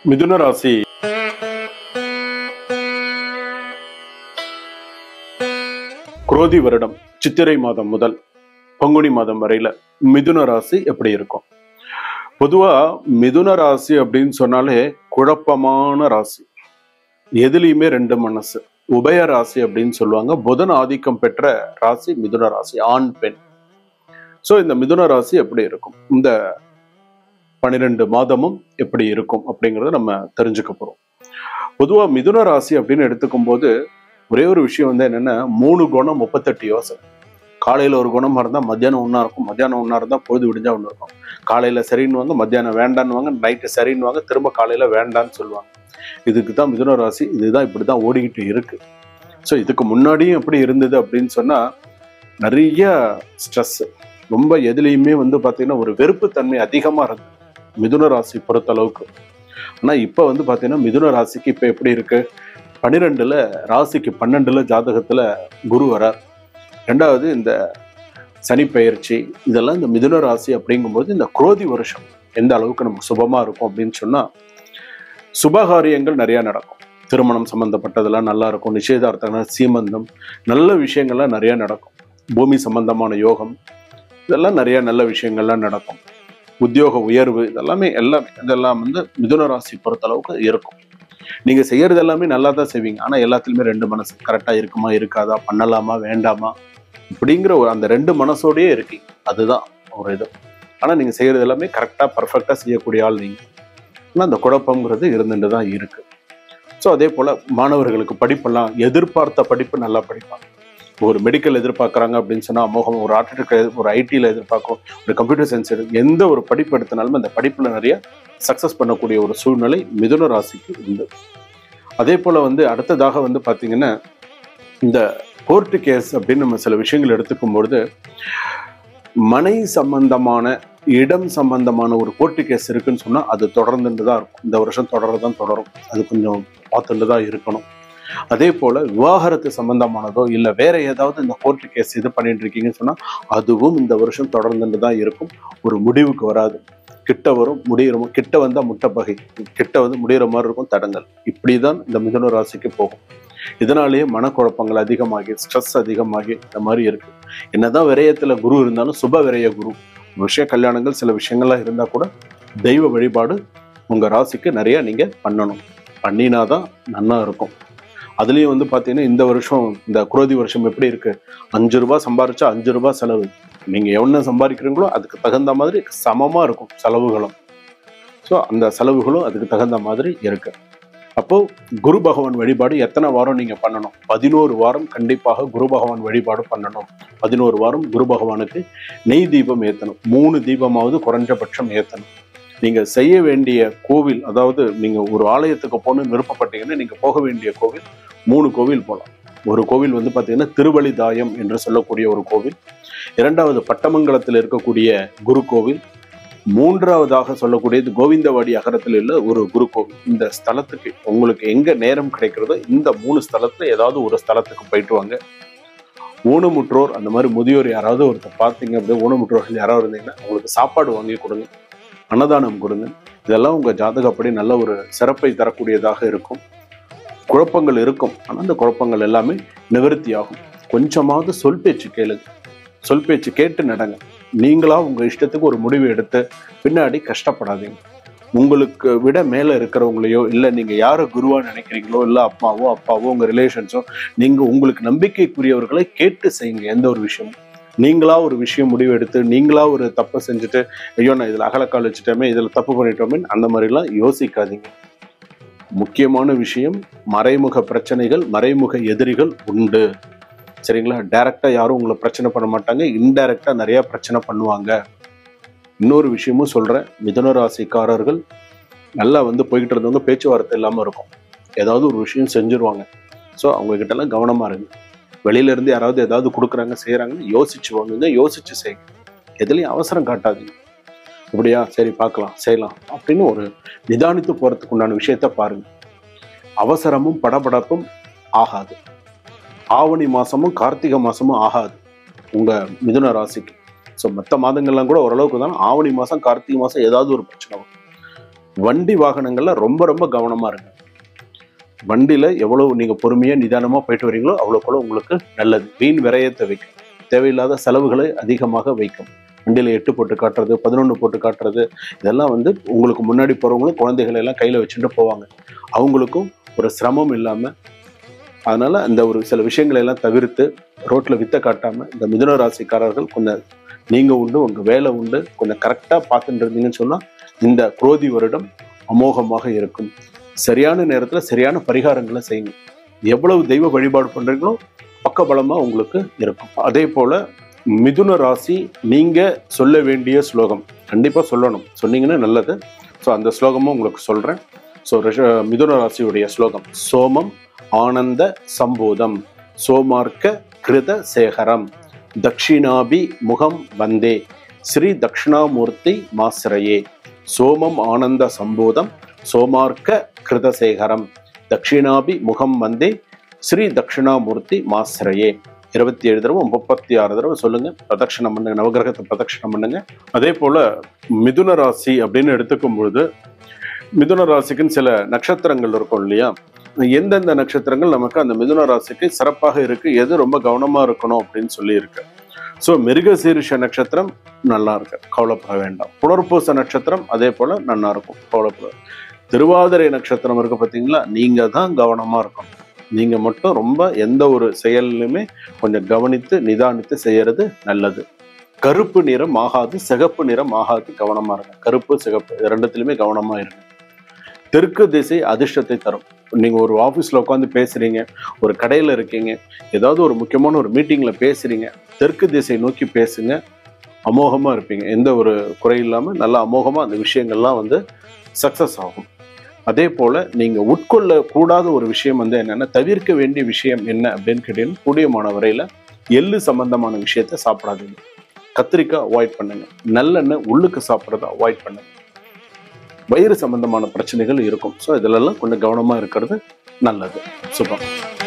மிதுன ராசி குரோதி வருடம் சித்திரை மாதம் முதல் பங்குனி மாதம் வரையில மிதுன ராசி எப்படி இருக்கும் பொதுவா மிதுன ராசி அப்படின்னு சொன்னாலே குழப்பமான ராசி எதுலேயுமே ரெண்டு மனசு உபய ராசி அப்படின்னு சொல்லுவாங்க புதன் ஆதிக்கம் பெற்ற ராசி மிதுன ராசி ஆண் பெண் ஸோ இந்த மிதுன ராசி எப்படி இருக்கும் இந்த பன்னிரெண்டு மாதமும் எப்படி இருக்கும் அப்படிங்கிறத நம்ம தெரிஞ்சுக்க போறோம் பொதுவா மிதுன ராசி அப்படின்னு எடுத்துக்கும் போது ஒரே ஒரு விஷயம் வந்து என்னன்னா மூணு குணம் முப்பத்தெட்டு யோசனை காலையில ஒரு குணமா இருந்தா மத்தியானம் ஒன்றா இருக்கும் மத்தியானம் ஒன்றா இருந்தா பொழுது விடிஞ்சா ஒன்று இருக்கும் காலையில சரின்னுவாங்க மத்தியானம் வேண்டான்னுவாங்க நைட்டு சரின்னுவாங்க திரும்ப காலையில வேண்டான்னு சொல்லுவாங்க இதுக்கு தான் மிதுன ராசி இதுதான் இப்படி தான் ஓடிக்கிட்டு இருக்கு ஸோ இதுக்கு முன்னாடியும் எப்படி இருந்தது அப்படின்னு சொன்னா நிறைய ஸ்ட்ரெஸ் ரொம்ப எதுலேயுமே வந்து பார்த்தீங்கன்னா ஒரு வெறுப்புத்தன்மை அதிகமாக இருந்தது மிதுன ராசி பொறுத்த அளவுக்கு ஆனால் இப்போ வந்து பார்த்தீங்கன்னா மிதுன ராசிக்கு இப்போ எப்படி இருக்கு பன்னிரெண்டுல ராசிக்கு பன்னெண்டுல ஜாதகத்துல குரு வரார் ரெண்டாவது இந்த சனி பெயர்ச்சி இதெல்லாம் இந்த மிதுன ராசி அப்படிங்கும்போது இந்த குரோதி வருஷம் எந்த அளவுக்கு நமக்கு சுபமா இருக்கும் அப்படின்னு சொன்னா சுபகாரியங்கள் நிறைய நடக்கும் திருமணம் சம்பந்தப்பட்டதெல்லாம் நல்லா இருக்கும் நிச்சயதார்த்தங்கள் சீமந்தம் நல்ல விஷயங்கள்லாம் நிறைய நடக்கும் பூமி சம்பந்தமான யோகம் இதெல்லாம் நிறைய நல்ல விஷயங்கள்லாம் நடக்கும் உத்தியோக உயர்வு இதெல்லாமே எல்லாமே இதெல்லாம் வந்து மிதுன ராசி பொறுத்த அளவுக்கு இருக்கும் நீங்க செய்யறது எல்லாமே நல்லா தான் செய்வீங்க ஆனா எல்லாத்துலயுமே ரெண்டு மனசு கரெக்டா இருக்குமா இருக்காதா பண்ணலாமா வேண்டாமா இப்படிங்கிற ஒரு அந்த ரெண்டு மனசோடயே இருக்கீங்க அதுதான் ஒரு இது ஆனா நீங்க செய்யறது எல்லாமே கரெக்டா பர்ஃபெக்டா செய்யக்கூடிய ஆள் நீங்க ஆனா அந்த குழப்பம்ங்கிறது இருந்துட்டு தான் இருக்கு ஸோ அதே போல மாணவர்களுக்கு படிப்பெல்லாம் எதிர்பார்த்த படிப்பு நல்லா படிப்பாங்க ஒரு மெடிக்கல் எதிர்பார்க்குறாங்க அப்படின்னு சொன்னா அமோகம் ஒரு ஆர்டிடெக்ட் ஒரு ஐடியில் எதிர்பார்க்கும் ஒரு கம்ப்யூட்டர் சயின்ஸ் எடு எந்த ஒரு படிப்பு எடுத்தனாலும் அந்த படிப்புல நிறைய சக்சஸ் பண்ணக்கூடிய ஒரு சூழ்நிலை மிதுன ராசிக்கு உண்டு அதே போல வந்து அடுத்ததாக வந்து பாத்தீங்கன்னா இந்த கோர்ட்டு கேஸ் அப்படின்னு நம்ம சில விஷயங்கள் எடுத்துக்கும் பொழுது மனை சம்பந்தமான இடம் சம்பந்தமான ஒரு கோர்ட்டு கேஸ் இருக்குன்னு சொன்னா அது தொடர்ந்துட்டு தான் இருக்கும் இந்த வருஷம் தொடர்றதான் தொடரும் அது கொஞ்சம் பார்த்துட்டு தான் இருக்கணும் அதே போல விவாகரத்து சம்பந்தமானதோ இல்ல வேற ஏதாவது இந்த கோர்ட்டு கேஸ் இது பண்ணிட்டு இருக்கீங்கன்னு சொன்னா அதுவும் இந்த வருஷம் தொடர்ந்துட்டு தான் இருக்கும் ஒரு முடிவுக்கு வராது கிட்ட வரும் முடியிற கிட்ட வந்தா முட்டைப்பகை கிட்ட வந்து முடியிற மாதிரி இருக்கும் தடங்கள் இப்படிதான் இந்த மிதுன ராசிக்கு போகும் இதனாலேயே மனக்குழப்பங்கள் அதிகமாகி ஸ்ட்ரெஸ் அதிகமாகி இந்த மாதிரி இருக்கு என்னதான் விரயத்துல குரு இருந்தாலும் சுப விரய குரு விஷய கல்யாணங்கள் சில விஷயங்கள்லாம் இருந்தா கூட தெய்வ வழிபாடு உங்க ராசிக்கு நிறைய நீங்க பண்ணணும் பண்ணினாதான் நன்னா இருக்கும் அதுலயும் வந்து பாத்தீங்கன்னா இந்த வருஷம் இந்த குரோதி வருஷம் எப்படி இருக்கு அஞ்சு ரூபாய் சம்பாரிச்சா அஞ்சு ரூபாய் செலவு நீங்க என்ன சம்பாதிக்கிறீங்களோ அதுக்கு தகுந்த மாதிரி சமமா இருக்கும் செலவுகளும் ஸோ அந்த செலவுகளும் அதுக்கு தகுந்த மாதிரி இருக்கு அப்போ குரு பகவான் வழிபாடு எத்தனை வாரம் நீங்க பண்ணணும் பதினோரு வாரம் கண்டிப்பாக குரு பகவான் வழிபாடு பண்ணணும் பதினோரு வாரம் குரு பகவானுக்கு நெய் தீபம் ஏத்தணும் மூணு தீபமாவது குறைஞ்சபட்சம் ஏத்தணும் நீங்க செய்ய வேண்டிய கோவில் அதாவது நீங்க ஒரு ஆலயத்துக்கு போகணும்னு விருப்பப்பட்டீங்கன்னா நீங்க போக வேண்டிய கோவில் மூணு கோவில் போகலாம் ஒரு கோவில் வந்து பார்த்தீங்கன்னா திருவழிதாயம் என்று சொல்லக்கூடிய ஒரு கோவில் இரண்டாவது பட்டமங்கலத்தில் இருக்கக்கூடிய குரு கோவில் மூன்றாவதாக சொல்லக்கூடியது கோவிந்தவாடி அகரத்தில் உள்ள ஒரு குரு கோவில் இந்த ஸ்தலத்துக்கு உங்களுக்கு எங்க நேரம் கிடைக்கிறதோ இந்த மூணு ஸ்தலத்துல ஏதாவது ஒரு ஸ்தலத்துக்கு போயிட்டு வாங்க ஊனமுற்றோர் அந்த மாதிரி முதியோர் யாராவது ஒருத்தர் பார்த்தீங்க அப்படியே ஊனமுற்றோர்கள் யாராவது இருந்தீங்கன்னா உங்களுக்கு சாப்பாடு வாங்கி கொடுங்க அன்னதானம் கொடுங்க இதெல்லாம் உங்க ஜாதகப்படி நல்ல ஒரு சிறப்பை தரக்கூடியதாக இருக்கும் குழப்பங்கள் இருக்கும் ஆனால் அந்த குழப்பங்கள் எல்லாமே நிவர்த்தி ஆகும் கொஞ்சமாவது சொல் பேச்சு கேளுங்க சொல் பேச்சு கேட்டு நடங்க நீங்களா உங்க இஷ்டத்துக்கு ஒரு முடிவு எடுத்து பின்னாடி கஷ்டப்படாதீங்க உங்களுக்கு விட மேல இருக்கிறவங்களையோ இல்ல நீங்க யாரை குருவா நினைக்கிறீங்களோ இல்ல அம்மாவோ அப்பாவோ உங்க ரிலேஷன்ஸோ நீங்க உங்களுக்கு நம்பிக்கைக்குரியவர்களை கேட்டு செய்யுங்க எந்த ஒரு விஷயமும் நீங்களா ஒரு விஷயம் முடிவு எடுத்து நீங்களா ஒரு தப்பை செஞ்சுட்டு ஐயோ நான் இதுல அகலக்கால் வச்சுட்டோமே இதுல தப்பு பண்ணிட்டோமே அந்த மாதிரிலாம் யோசிக்காதீங்க முக்கியமான விஷயம் மறைமுக பிரச்சனைகள் மறைமுக எதிரிகள் உண்டு சரிங்களா டைரக்டா யாரும் உங்களை பிரச்சனை பண்ண மாட்டாங்க இன்டைரக்டா நிறைய பிரச்சனை பண்ணுவாங்க இன்னொரு விஷயமும் சொல்றேன் மிதுன ராசிக்காரர்கள் நல்லா வந்து போய்கிட்டு இருந்தவங்க பேச்சுவார்த்தை இல்லாம இருக்கும் ஏதாவது ஒரு விஷயம் செஞ்சுருவாங்க ஸோ அவங்க கிட்ட எல்லாம் கவனமா இருங்க வெளியில இருந்து யாராவது ஏதாவது கொடுக்குறாங்க செய்யறாங்கன்னு யோசிச்சு வாங்குங்க யோசிச்சு செய்யுங்க எதுலையும் அவசரம் காட்டாதீங்க அப்படியா சரி பார்க்கலாம் செய்யலாம் அப்படின்னு ஒரு நிதானித்து போறதுக்கு உண்டான விஷயத்த பாருங்க அவசரமும் படபடப்பும் ஆகாது ஆவணி மாசமும் கார்த்திகை மாசமும் ஆகாது உங்க மிதுன ராசிக்கு ஸோ மற்ற மாதங்கள்லாம் கூட ஓரளவுக்கு தான் ஆவணி மாசம் கார்த்திகை மாசம் ஏதாவது ஒரு பிரச்சனை வரும் வண்டி வாகனங்கள்ல ரொம்ப ரொம்ப கவனமா இருங்க வண்டியில எவ்வளவு நீங்க பொறுமையா நிதானமா போயிட்டு வரீங்களோ அவ்வளோக்குள்ள உங்களுக்கு நல்லது வீண் விரயத்தை வைக்கும் தேவையில்லாத செலவுகளை அதிகமாக வைக்கும் வண்டியில எட்டு போட்டு காட்டுறது பதினொன்று போட்டு காட்டுறது இதெல்லாம் வந்து உங்களுக்கு முன்னாடி போறவங்களும் குழந்தைகளை எல்லாம் கையில வச்சுட்டு போவாங்க அவங்களுக்கும் ஒரு சிரமம் இல்லாம அதனால அந்த ஒரு சில விஷயங்களை எல்லாம் தவிர்த்து ரோட்ல வித்த காட்டாம இந்த மிதுன ராசிக்காரர்கள் கொஞ்சம் நீங்க உண்டு உங்க வேலை உண்டு கொஞ்சம் கரெக்டா பார்த்துட்டு இருந்தீங்கன்னு சொன்னா இந்த குரோதி வருடம் அமோகமாக இருக்கும் சரியான நேரத்துல சரியான பரிகாரங்களை செய்யுங்க எவ்வளவு தெய்வ வழிபாடு பண்றீங்களோ பக்கபலமா உங்களுக்கு இருக்கும் அதே போல மிதுன ராசி நீங்க சொல்ல வேண்டிய ஸ்லோகம் கண்டிப்பா சொல்லணும் சொன்னீங்கன்னா நல்லது ஸோ அந்த ஸ்லோகமும் உங்களுக்கு சொல்றேன் ஸோ மிதுன ராசியுடைய ஸ்லோகம் சோமம் ஆனந்த சம்போதம் சோமார்க்க கிருத சேகரம் தக்ஷிணாபி முகம் வந்தே ஸ்ரீ தக்ஷிணாமூர்த்தி மாசிரையே சோமம் ஆனந்த சம்போதம் சோமார்க்க கிருதசேகரம் தக்ஷிணாபி முகம் வந்தே ஸ்ரீ தக்ஷிணாமூர்த்தி மாசிரையே இருபத்தி ஏழு தடவை முப்பத்தி ஆறு தடவை சொல்லுங்க பிரதட்சணம் பண்ணுங்க நவகிரகத்தை பிரதட்சணம் பண்ணுங்க அதே போல மிதுன ராசி அப்படின்னு எடுத்துக்கும் பொழுது மிதுன ராசிக்குன்னு சில நட்சத்திரங்கள் இருக்கும் இல்லையா எந்தெந்த நட்சத்திரங்கள் நமக்கு அந்த மிதுன ராசிக்கு சிறப்பாக இருக்கு எது ரொம்ப கவனமா இருக்கணும் அப்படின்னு சொல்லி இருக்கு ஸோ மிருகசீரிஷ நட்சத்திரம் நல்லா இருக்கு கவலைப்பட வேண்டாம் புனர்பூச நட்சத்திரம் அதே போல நல்லா இருக்கும் கவலைப்பட திருவாதிரை நட்சத்திரம் இருக்கு பார்த்தீங்களா நீங்க தான் கவனமா இருக்கணும் நீங்க மட்டும் ரொம்ப எந்த ஒரு செயல்லையுமே கொஞ்சம் கவனித்து நிதானித்து செய்யறது நல்லது கருப்பு நிறம் ஆகாது சிகப்பு நிறம் ஆகாது கவனமா இருங்க கருப்பு சிகப்பு இது ரெண்டுத்திலுமே கவனமா இருங்க தெற்கு திசை அதிர்ஷ்டத்தை தரும் நீங்க ஒரு ஆபீஸ்ல உட்காந்து பேசுறீங்க ஒரு கடையில இருக்கீங்க ஏதாவது ஒரு முக்கியமான ஒரு மீட்டிங்ல பேசுறீங்க தெற்கு திசை நோக்கி பேசுங்க அமோகமா இருப்பீங்க எந்த ஒரு குறை இல்லாம நல்லா அமோகமா அந்த விஷயங்கள்லாம் வந்து சக்சஸ் ஆகும் அதே போல நீங்க உட்கொள்ள கூடாத ஒரு விஷயம் வந்து என்னன்னா தவிர்க்க வேண்டிய விஷயம் என்ன அப்படின்னு கேட்டீங்கன்னா கூடியமான வரையில எள்ளு சம்பந்தமான விஷயத்த சாப்பிடாதீங்க கத்திரிக்காய் அவாய்ட் பண்ணுங்க நல்லெண்ணெய் உள்ளுக்கு சாப்பிட்றத அவாய்ட் பண்ணுங்க வயிறு சம்பந்தமான பிரச்சனைகள் இருக்கும் ஸோ இதிலெல்லாம் கொஞ்சம் கவனமா இருக்கிறது நல்லது சுபம்